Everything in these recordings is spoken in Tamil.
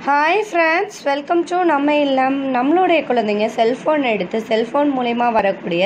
ஹாய் ஃப்ரெண்ட்ஸ் வெல்கம் டு நம்ம இல்லம் நம்மளுடைய குழந்தைங்க செல்ஃபோன் எடுத்து செல்ஃபோன் மூலிமா வரக்கூடிய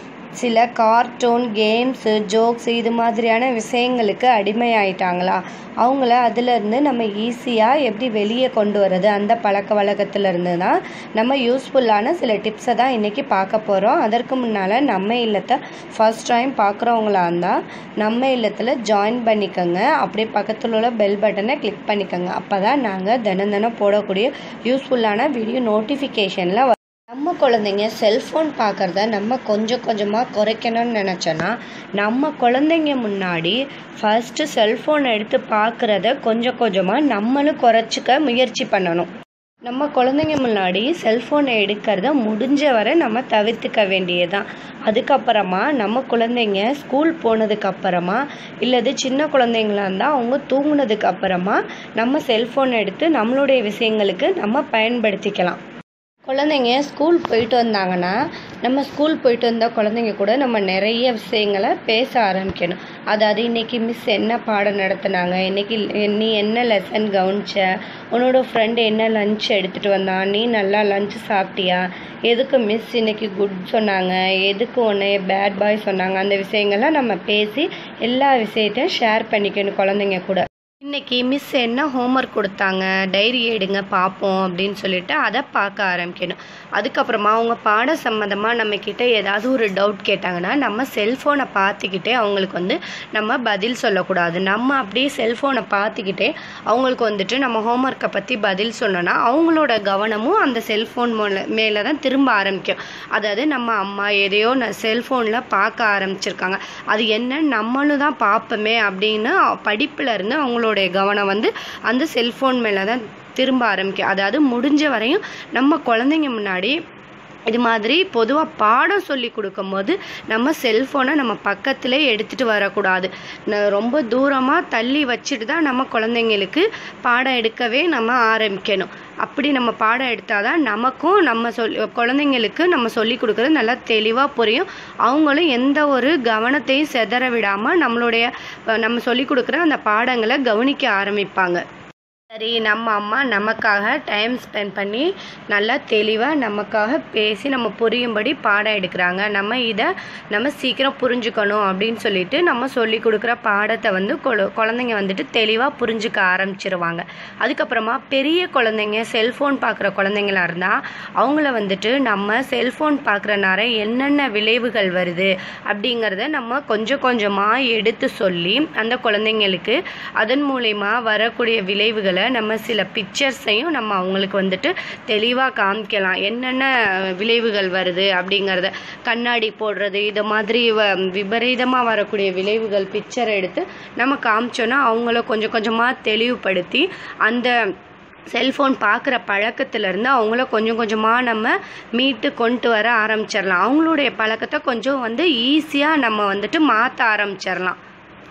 சில கார்ட்டூன் கேம்ஸு ஜோக்ஸ் இது மாதிரியான விஷயங்களுக்கு அடிமையாயிட்டாங்களா அவங்கள அதிலிருந்து நம்ம ஈஸியாக எப்படி வெளியே கொண்டு வர்றது அந்த பழக்க வழக்கத்துலேருந்து தான் நம்ம யூஸ்ஃபுல்லான சில டிப்ஸை தான் இன்றைக்கி பார்க்க போகிறோம் அதற்கு முன்னால் நம்ம இல்லத்தை ஃபர்ஸ்ட் டைம் பார்க்குறவங்களா இருந்தால் நம்ம இல்லத்தில் ஜாயின் பண்ணிக்கோங்க அப்படியே பக்கத்தில் உள்ள பெல் பட்டனை கிளிக் பண்ணிக்கோங்க அப்போ தான் நாங்கள் தினம் தினம் போடக்கூடிய யூஸ்ஃபுல்லான வீடியோ நோட்டிஃபிகேஷனில் நம்ம குழந்தைங்க செல்ஃபோன் பார்க்குறத நம்ம கொஞ்சம் கொஞ்சமாக குறைக்கணும்னு நினச்சோன்னா நம்ம குழந்தைங்க முன்னாடி ஃபஸ்ட்டு செல்ஃபோன் எடுத்து பார்க்குறத கொஞ்சம் கொஞ்சமாக நம்மளும் குறைச்சிக்க முயற்சி பண்ணணும் நம்ம குழந்தைங்க முன்னாடி செல்ஃபோனை எடுக்கிறத முடிஞ்ச வரை நம்ம தவிர்த்துக்க வேண்டியதுதான் அதுக்கப்புறமா நம்ம குழந்தைங்க ஸ்கூல் போனதுக்கு அப்புறமா இல்லது சின்ன குழந்தைங்களா இருந்தால் அவங்க தூங்குனதுக்கு அப்புறமா நம்ம செல்ஃபோன் எடுத்து நம்மளுடைய விஷயங்களுக்கு நம்ம பயன்படுத்திக்கலாம் குழந்தைங்க ஸ்கூல் போயிட்டு வந்தாங்கன்னா நம்ம ஸ்கூல் போயிட்டு வந்த குழந்தைங்க கூட நம்ம நிறைய விஷயங்களை பேச ஆரம்பிக்கணும் அதாவது இன்றைக்கி மிஸ் என்ன பாடம் நடத்துனாங்க இன்றைக்கி நீ என்ன லெசன் கவனிச்ச உன்னோட ஃப்ரெண்டு என்ன லஞ்ச் எடுத்துகிட்டு வந்தான் நீ நல்லா லஞ்ச் சாப்பிட்டியா எதுக்கு மிஸ் இன்னைக்கு குட் சொன்னாங்க எதுக்கு ஒன்று பேட் பாய் சொன்னாங்க அந்த விஷயங்கள்லாம் நம்ம பேசி எல்லா விஷயத்தையும் ஷேர் பண்ணிக்கணும் குழந்தைங்க கூட இன்னைக்கு மிஸ் என்ன ஹோம்ஒர்க் கொடுத்தாங்க டைரி எடுங்க பார்ப்போம் அப்படின்னு சொல்லிட்டு அதை பார்க்க ஆரம்பிக்கணும் அதுக்கப்புறமா அவங்க பாட சம்மந்தமாக நம்மக்கிட்ட ஏதாவது ஒரு டவுட் கேட்டாங்கன்னா நம்ம செல்ஃபோனை பார்த்துக்கிட்டே அவங்களுக்கு வந்து நம்ம பதில் சொல்லக்கூடாது நம்ம அப்படியே செல்ஃபோனை பார்த்துக்கிட்டே அவங்களுக்கு வந்துட்டு நம்ம ஹோம்ஒர்க்கை பற்றி பதில் சொன்னோன்னா அவங்களோட கவனமும் அந்த செல்ஃபோன் மேலே மேலே தான் திரும்ப ஆரம்பிக்கும் அதாவது நம்ம அம்மா எதையோ செல்ஃபோனில் பார்க்க ஆரம்பிச்சிருக்காங்க அது என்ன நம்மளும் தான் பார்ப்போமே அப்படின்னு படிப்பில் இருந்து அவங்களோட அவங்களுடைய கவனம் வந்து அந்த செல்ஃபோன் மேலே தான் திரும்ப ஆரம்பிக்கும் அதாவது முடிஞ்ச வரையும் நம்ம குழந்தைங்க முன்னாடி இது மாதிரி பொதுவாக பாடம் சொல்லி கொடுக்கும்போது நம்ம செல்ஃபோனை நம்ம பக்கத்தில் எடுத்துகிட்டு வரக்கூடாது ரொம்ப தூரமாக தள்ளி வச்சுட்டு தான் நம்ம குழந்தைங்களுக்கு பாடம் எடுக்கவே நம்ம ஆரம்பிக்கணும் அப்படி நம்ம பாடம் எடுத்தால் தான் நமக்கும் நம்ம சொல் குழந்தைங்களுக்கு நம்ம சொல்லி கொடுக்குறது நல்லா தெளிவாக புரியும் அவங்களும் எந்த ஒரு கவனத்தையும் செதற விடாமல் நம்மளுடைய நம்ம சொல்லி கொடுக்குற அந்த பாடங்களை கவனிக்க ஆரம்பிப்பாங்க சரி நம்ம அம்மா நமக்காக டைம் ஸ்பெண்ட் பண்ணி நல்லா தெளிவாக நமக்காக பேசி நம்ம புரியும்படி பாடம் எடுக்கிறாங்க நம்ம இதை நம்ம சீக்கிரம் புரிஞ்சுக்கணும் அப்படின்னு சொல்லிட்டு நம்ம சொல்லி கொடுக்குற பாடத்தை வந்து குழந்தைங்க வந்துட்டு தெளிவாக புரிஞ்சுக்க ஆரம்பிச்சிருவாங்க அதுக்கப்புறமா பெரிய குழந்தைங்க செல்ஃபோன் பார்க்குற குழந்தைங்களா இருந்தால் அவங்கள வந்துட்டு நம்ம செல்ஃபோன் பார்க்குறனால என்னென்ன விளைவுகள் வருது அப்படிங்கிறத நம்ம கொஞ்சம் கொஞ்சமாக எடுத்து சொல்லி அந்த குழந்தைங்களுக்கு அதன் மூலயமா வரக்கூடிய விளைவுகளை நம்ம சில பிக்சர்ஸையும் நம்ம அவங்களுக்கு வந்துட்டு தெளிவாக காமிக்கலாம் என்னென்ன விளைவுகள் வருது அப்படிங்கிறத கண்ணாடி போடுறது இது மாதிரி விபரீதமாக வரக்கூடிய விளைவுகள் பிக்சரை எடுத்து நம்ம காமிச்சோன்னா அவங்கள கொஞ்சம் கொஞ்சமாக தெளிவுபடுத்தி அந்த செல்ஃபோன் பார்க்குற பழக்கத்துலேருந்து அவங்கள கொஞ்சம் கொஞ்சமாக நம்ம மீட்டு கொண்டு வர ஆரம்பிச்சிடலாம் அவங்களுடைய பழக்கத்தை கொஞ்சம் வந்து ஈஸியாக நம்ம வந்துட்டு மாற்ற ஆரம்பிச்சிடலாம்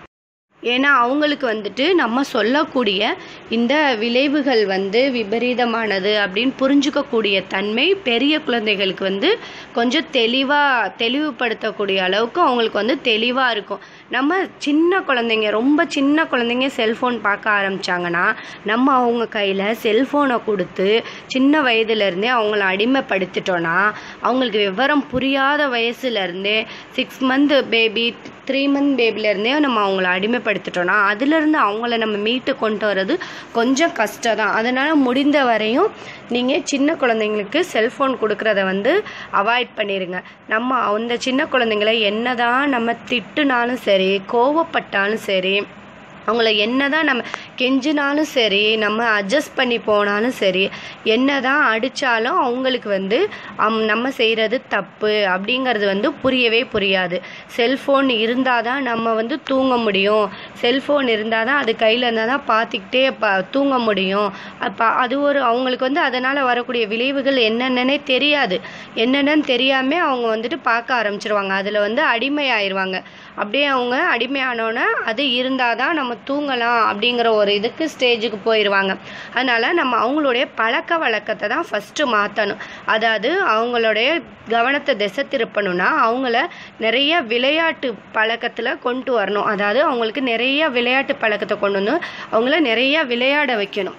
ஏன்னா அவங்களுக்கு வந்துட்டு நம்ம சொல்லக்கூடிய இந்த விளைவுகள் வந்து விபரீதமானது அப்படின்னு புரிஞ்சுக்கக்கூடிய தன்மை பெரிய குழந்தைகளுக்கு வந்து கொஞ்சம் தெளிவாக தெளிவுபடுத்தக்கூடிய அளவுக்கு அவங்களுக்கு வந்து தெளிவாக இருக்கும் நம்ம சின்ன குழந்தைங்க ரொம்ப சின்ன குழந்தைங்க செல்ஃபோன் பார்க்க ஆரம்பித்தாங்கன்னா நம்ம அவங்க கையில் செல்ஃபோனை கொடுத்து சின்ன வயதுலேருந்தே அவங்கள அடிமைப்படுத்திட்டோன்னா அவங்களுக்கு விவரம் புரியாத வயசுலேருந்தே six month baby three month பேபிலேருந்தே நம்ம அவங்கள அடிமைப்படுத்திட்டோன்னா அதுலேருந்து அவங்கள நம்ம மீட்டு கொண்டு வர்றது கொஞ்சம் கஷ்டம் தான் அதனால் முடிந்த வரையும் நீங்கள் சின்ன குழந்தைங்களுக்கு செல்ஃபோன் கொடுக்குறத வந்து அவாய்ட் பண்ணிடுங்க நம்ம அந்த சின்ன குழந்தைங்கள என்ன தான் நம்ம திட்டுனாலும் சரி கோவப்பட்டாலும் சரி அவங்கள என்ன தான் நம்ம கெஞ்சினாலும் சரி நம்ம அட்ஜஸ்ட் பண்ணி போனாலும் சரி என்ன தான் அடித்தாலும் அவங்களுக்கு வந்து நம்ம செய்கிறது தப்பு அப்படிங்கிறது வந்து புரியவே புரியாது செல்ஃபோன் இருந்தால் தான் நம்ம வந்து தூங்க முடியும் செல்ஃபோன் இருந்தால் தான் அது கையில் இருந்தால் தான் பார்த்துக்கிட்டே ப தூங்க முடியும் அப்போ அது ஒரு அவங்களுக்கு வந்து அதனால் வரக்கூடிய விளைவுகள் என்னென்னே தெரியாது என்னென்னு தெரியாமல் அவங்க வந்துட்டு பார்க்க ஆரம்பிச்சிருவாங்க அதில் வந்து அடிமையாயிருவாங்க அப்படியே அவங்க அடிமையானோன்னே அது இருந்தால் தான் நம்ம தூங்கலாம் அப்படிங்கிற ஒரு இதுக்கு ஸ்டேஜுக்கு போயிடுவாங்க அதனால் நம்ம அவங்களுடைய பழக்க வழக்கத்தை தான் ஃபஸ்ட்டு மாற்றணும் அதாவது அவங்களுடைய கவனத்தை திசை திருப்பணும்னா அவங்கள நிறைய விளையாட்டு பழக்கத்தில் கொண்டு வரணும் அதாவது அவங்களுக்கு நிறைய விளையாட்டு பழக்கத்தை கொண்டு வந்து அவங்கள நிறைய விளையாட வைக்கணும்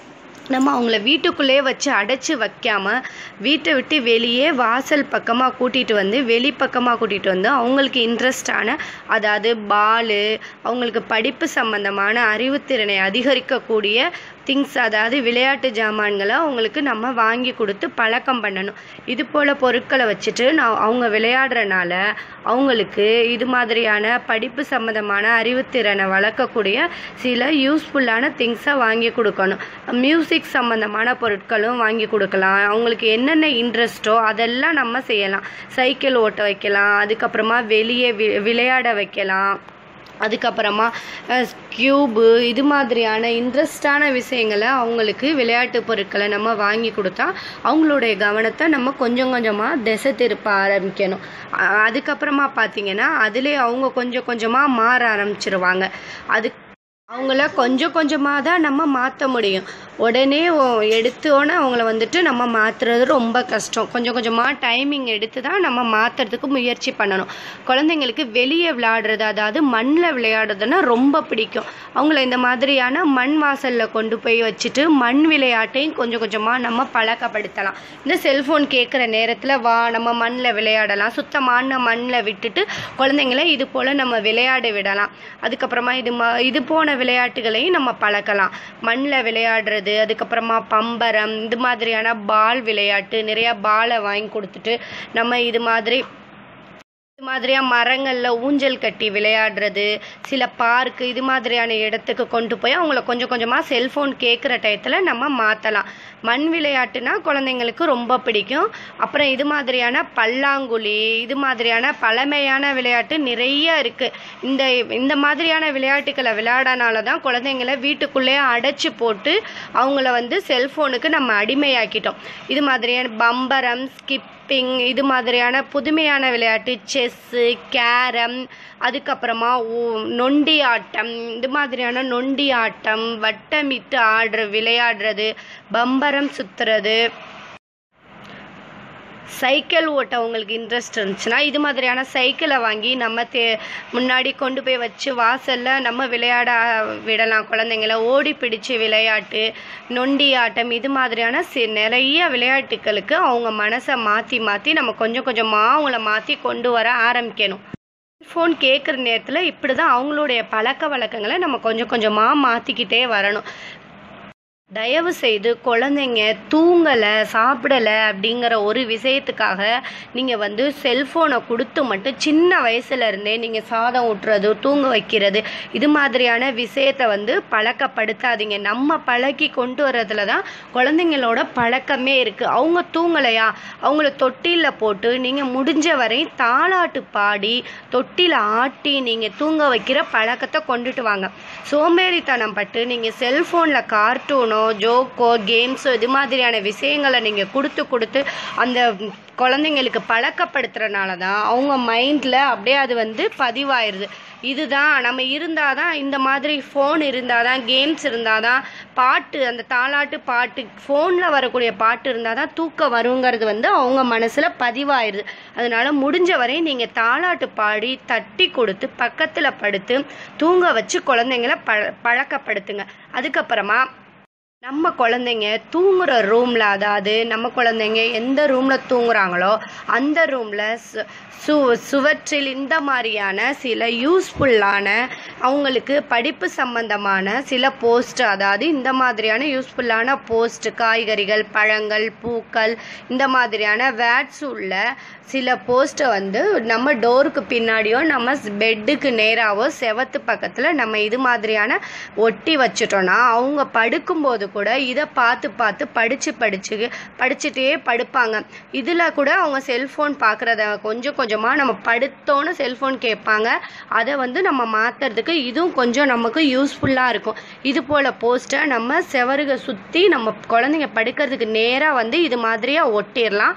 நம்ம அவங்கள வீட்டுக்குள்ளேயே வச்சு அடைச்சி வைக்காம வீட்டை விட்டு வெளியே வாசல் பக்கமாக கூட்டிகிட்டு வந்து வெளி பக்கமாக கூட்டிகிட்டு வந்து அவங்களுக்கு இன்ட்ரெஸ்டான அதாவது பாலு அவங்களுக்கு படிப்பு சம்பந்தமான அறிவுத்திறனை அதிகரிக்கக்கூடிய திங்ஸ் அதாவது விளையாட்டு ஜாமான்களை அவங்களுக்கு நம்ம வாங்கி கொடுத்து பழக்கம் பண்ணணும் இது போல் பொருட்களை வச்சுட்டு நான் அவங்க விளையாடுறனால அவங்களுக்கு இது மாதிரியான படிப்பு சம்மந்தமான அறிவுத்திறனை வளர்க்கக்கூடிய சில யூஸ்ஃபுல்லான திங்ஸை வாங்கி கொடுக்கணும் மியூசிக் சம்மந்தமான பொருட்களும் வாங்கி கொடுக்கலாம் அவங்களுக்கு என்னென்ன இன்ட்ரெஸ்ட்டோ அதெல்லாம் நம்ம செய்யலாம் சைக்கிள் ஓட்ட வைக்கலாம் அதுக்கப்புறமா வெளியே வி விளையாட வைக்கலாம் அதுக்கப்புறமா க்யூபு இது மாதிரியான இன்ட்ரெஸ்டான விஷயங்களை அவங்களுக்கு விளையாட்டு பொருட்களை நம்ம வாங்கி கொடுத்தா அவங்களுடைய கவனத்தை நம்ம கொஞ்சம் கொஞ்சமாக திசை திருப்ப ஆரம்பிக்கணும் அ- அதுக்கப்புறமா பார்த்தீங்கன்னா அதிலே அவங்க கொஞ்சம் கொஞ்சமாக மாற ஆரம்பிச்சிருவாங்க அது அவங்கள கொஞ்சம் கொஞ்சமாக தான் நம்ம மாற்ற முடியும் உடனே ஒ- எடுத்தோன்னே அவங்கள வந்துட்டு நம்ம மாற்றுறது ரொம்ப கஷ்டம் கொஞ்சம் கொஞ்சமாக டைமிங் எடுத்து தான் நம்ம மாற்றுறதுக்கு முயற்சி பண்ணணும் குழந்தைங்களுக்கு வெளியே விளையாடுறது அதாவது மண்ணில் விளையாடுறதுன்னா ரொம்ப பிடிக்கும் அவங்கள இந்த மாதிரியான மண் வாசலில் கொண்டு போய் வச்சுட்டு மண் விளையாட்டையும் கொஞ்சம் கொஞ்சமாக நம்ம பழக்கப்படுத்தலாம் இந்த செல்ஃபோன் கேட்குற நேரத்தில் வா நம்ம மண்ணில் விளையாடலாம் சுத்தமான மண்ணில் விட்டுட்டு குழந்தைங்கள இது போல் நம்ம விளையாட விடலாம் அதுக்கப்புறமா இது ம இது போன விளையாட்டுகளையும் நம்ம பழக்கலாம் மண்ணில் விளையாடுறது அதுக்கப்புறமா பம்பரம் இது மாதிரியான பால் விளையாட்டு நிறையா பாலை வாங்கி கொடுத்துட்டு நம்ம இது மாதிரி இது மாதிரியா மரங்களில் ஊஞ்சல் கட்டி விளையாடுறது சில பார்க்கு இது மாதிரியான இடத்துக்கு கொண்டு போய் அவங்கள கொஞ்சம் கொஞ்சமாக செல்ஃபோன் கேட்குற டயத்தில் நம்ம மாற்றலாம் மண் விளையாட்டுனா குழந்தைங்களுக்கு ரொம்ப பிடிக்கும் அப்புறம் இது மாதிரியான பல்லாங்குழி இது மாதிரியான பழமையான விளையாட்டு நிறைய இருக்குது இந்த இந்த மாதிரியான விளையாட்டுகளை விளையாடனால தான் குழந்தைங்கள வீட்டுக்குள்ளேயே அடைச்சி போட்டு அவங்கள வந்து செல்ஃபோனுக்கு நம்ம அடிமையாக்கிட்டோம் இது மாதிரியான பம்பரம் ஸ்கிப் ஷாப்பிங் இது மாதிரியான புதுமையான விளையாட்டு செஸ்ஸு கேரம் அதுக்கப்புறமா ஊ- நொண்டி ஆட்டம் இது மாதிரியான நொண்டி ஆட்டம் வட்டமிட்டு ஆடுற விளையாடுறது பம்பரம் சுற்றுறது சைக்கிள் ஓட்ட உங்களுக்கு இன்ட்ரெஸ்ட் இருந்துச்சுன்னா இது மாதிரியான சைக்கிளை வாங்கி நம்ம தே முன்னாடி கொண்டு போய் வச்சு வாசலில் நம்ம விளையாட விடலாம் குழந்தைங்கள ஓடி பிடிச்சு விளையாட்டு நொண்டி ஆட்டம் இது மாதிரியான சி நிறைய விளையாட்டுகளுக்கு அவங்க மனசை மாற்றி மாற்றி நம்ம கொஞ்சம் கொஞ்சமாக அவங்கள மாற்றி கொண்டு வர ஆரம்பிக்கணும் ஃபோன் கேட்குற நேரத்தில் இப்படி தான் அவங்களுடைய பழக்க வழக்கங்களை நம்ம கொஞ்சம் கொஞ்சமாக மாற்றிக்கிட்டே வரணும் தயவு செய்து குழந்தைங்க தூங்கலை சாப்பிடலை அப்படிங்கிற ஒரு விஷயத்துக்காக நீங்கள் வந்து செல்ஃபோனை கொடுத்து மட்டும் சின்ன வயசுல இருந்தே நீங்கள் சாதம் ஊட்டுறது தூங்க வைக்கிறது இது மாதிரியான விஷயத்தை வந்து பழக்கப்படுத்தாதீங்க நம்ம பழக்கி கொண்டு வர்றதுல தான் குழந்தைங்களோட பழக்கமே இருக்குது அவங்க தூங்கலையா அவங்கள தொட்டிலில் போட்டு நீங்கள் முடிஞ்ச வரை தாலாட்டு பாடி தொட்டில ஆட்டி நீங்கள் தூங்க வைக்கிற பழக்கத்தை கொண்டுட்டு வாங்க சோம்பேறித்தனம் பட்டு நீங்கள் செல்ஃபோனில் கார்ட்டூனோ ஜோக்கோ கேம்ஸோ இது மாதிரியான விஷயங்களை நீங்கள் கொடுத்து கொடுத்து அந்த குழந்தைங்களுக்கு பழக்கப்படுத்துறனால தான் அவங்க மைண்டில் அப்படியே அது வந்து பதிவாயிருது இதுதான் நம்ம இருந்தால் தான் இந்த மாதிரி ஃபோன் இருந்தால் தான் கேம்ஸ் இருந்தால் தான் பாட்டு அந்த தாலாட்டு பாட்டு ஃபோனில் வரக்கூடிய பாட்டு இருந்தால் தான் தூக்கம் வருங்கிறது வந்து அவங்க மனசில் பதிவாயிருது அதனால முடிஞ்ச வரை நீங்கள் தாலாட்டு பாடி தட்டி கொடுத்து பக்கத்தில் படுத்து தூங்க வச்சு குழந்தைங்கள பழ பழக்கப்படுத்துங்க அதுக்கப்புறமா நம்ம குழந்தைங்க தூங்குற ரூமில் அதாவது நம்ம குழந்தைங்க எந்த ரூமில் தூங்குறாங்களோ அந்த ரூமில் சு சு சுவற்றில் இந்த மாதிரியான சில யூஸ்ஃபுல்லான அவங்களுக்கு படிப்பு சம்பந்தமான சில போஸ்ட் அதாவது இந்த மாதிரியான யூஸ்ஃபுல்லான போஸ்ட் காய்கறிகள் பழங்கள் பூக்கள் இந்த மாதிரியான வேட்ஸ் உள்ள சில போஸ்ட்டை வந்து நம்ம டோருக்கு பின்னாடியோ நம்ம பெட்டுக்கு நேராவோ செவத்து பக்கத்தில் நம்ம இது மாதிரியான ஒட்டி வச்சிட்டோம்னா அவங்க படுக்கும்போது கூட இதை பார்த்து பார்த்து படித்து படித்து படிச்சுட்டே படுப்பாங்க இதில் கூட அவங்க செல்ஃபோன் பார்க்குறத கொஞ்சம் கொஞ்சமாக நம்ம படுத்தோன்னு செல்ஃபோன் கேட்பாங்க அதை வந்து நம்ம மாற்றுறதுக்கு இதுவும் கொஞ்சம் நமக்கு யூஸ்ஃபுல்லாக இருக்கும் இது போல் போஸ்ட்டை நம்ம செவருக சுற்றி நம்ம குழந்தைங்க படுக்கிறதுக்கு நேராக வந்து இது மாதிரியாக ஒட்டிடலாம்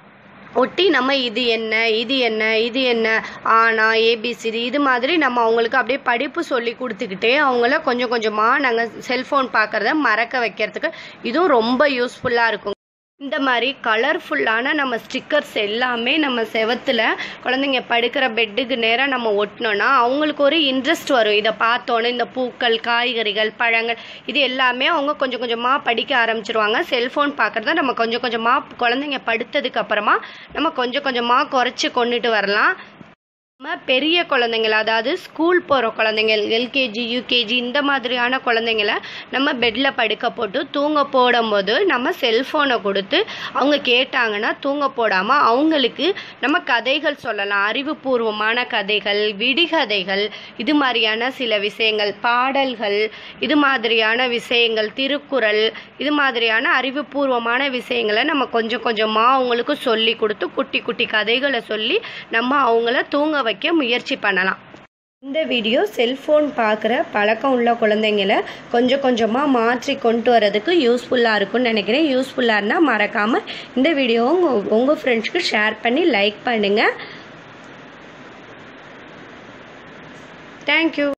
ஒட்டி நம்ம இது என்ன இது என்ன இது என்ன ஆனா ஏபிசிடி இது மாதிரி நம்ம அவங்களுக்கு அப்படியே படிப்பு சொல்லி கொடுத்துக்கிட்டே அவங்கள கொஞ்சம் கொஞ்சமாக நாங்கள் செல்ஃபோன் பார்க்குறத மறக்க வைக்கிறதுக்கு இதுவும் ரொம்ப யூஸ்ஃபுல்லாக இருக்கும் இந்த மாதிரி கலர்ஃபுல்லான நம்ம ஸ்டிக்கர்ஸ் எல்லாமே நம்ம செவத்தில் குழந்தைங்க படுக்கிற பெட்டுக்கு நேராக நம்ம ஒட்டினோன்னா அவங்களுக்கு ஒரு இன்ட்ரெஸ்ட் வரும் இதை பார்த்தோன்னே இந்த பூக்கள் காய்கறிகள் பழங்கள் இது எல்லாமே அவங்க கொஞ்சம் கொஞ்சமாக படிக்க ஆரம்பிச்சிருவாங்க செல்ஃபோன் பார்க்குறத நம்ம கொஞ்சம் கொஞ்சமாக குழந்தைங்க படுத்ததுக்கு அப்புறமா நம்ம கொஞ்சம் கொஞ்சமாக குறைச்சி கொண்டுட்டு வரலாம் நம்ம பெரிய குழந்தைங்கள அதாவது ஸ்கூல் போகிற குழந்தைங்கள் எல்கேஜி யூகேஜி இந்த மாதிரியான குழந்தைங்கள நம்ம பெட்டில் படுக்க போட்டு தூங்க போடும்போது நம்ம செல்ஃபோனை கொடுத்து அவங்க கேட்டாங்கன்னா தூங்க போடாமல் அவங்களுக்கு நம்ம கதைகள் சொல்லலாம் அறிவுபூர்வமான கதைகள் விடிகதைகள் இது மாதிரியான சில விஷயங்கள் பாடல்கள் இது மாதிரியான விஷயங்கள் திருக்குறள் இது மாதிரியான அறிவுபூர்வமான விஷயங்களை நம்ம கொஞ்சம் கொஞ்சமாக அவங்களுக்கு சொல்லி கொடுத்து குட்டி குட்டி கதைகளை சொல்லி நம்ம அவங்கள தூங்க வைக்க முயற்சி பண்ணலாம் இந்த வீடியோ செல்ஃபோன் பார்க்குற பழக்கம் உள்ள குழந்தைங்கள கொஞ்சம் கொஞ்சமாக மாற்றி கொண்டு வரதுக்கு யூஸ்ஃபுல்லாக இருக்கும்னு நினைக்கிறேன் யூஸ்ஃபுல்லாக இருந்தால் மறக்காமல் இந்த வீடியோவை உங்கள் உங்கள் ஃப்ரெண்ட்ஸ்க்கு ஷேர் பண்ணி லைக் பண்ணுங்கள் தேங்க்யூ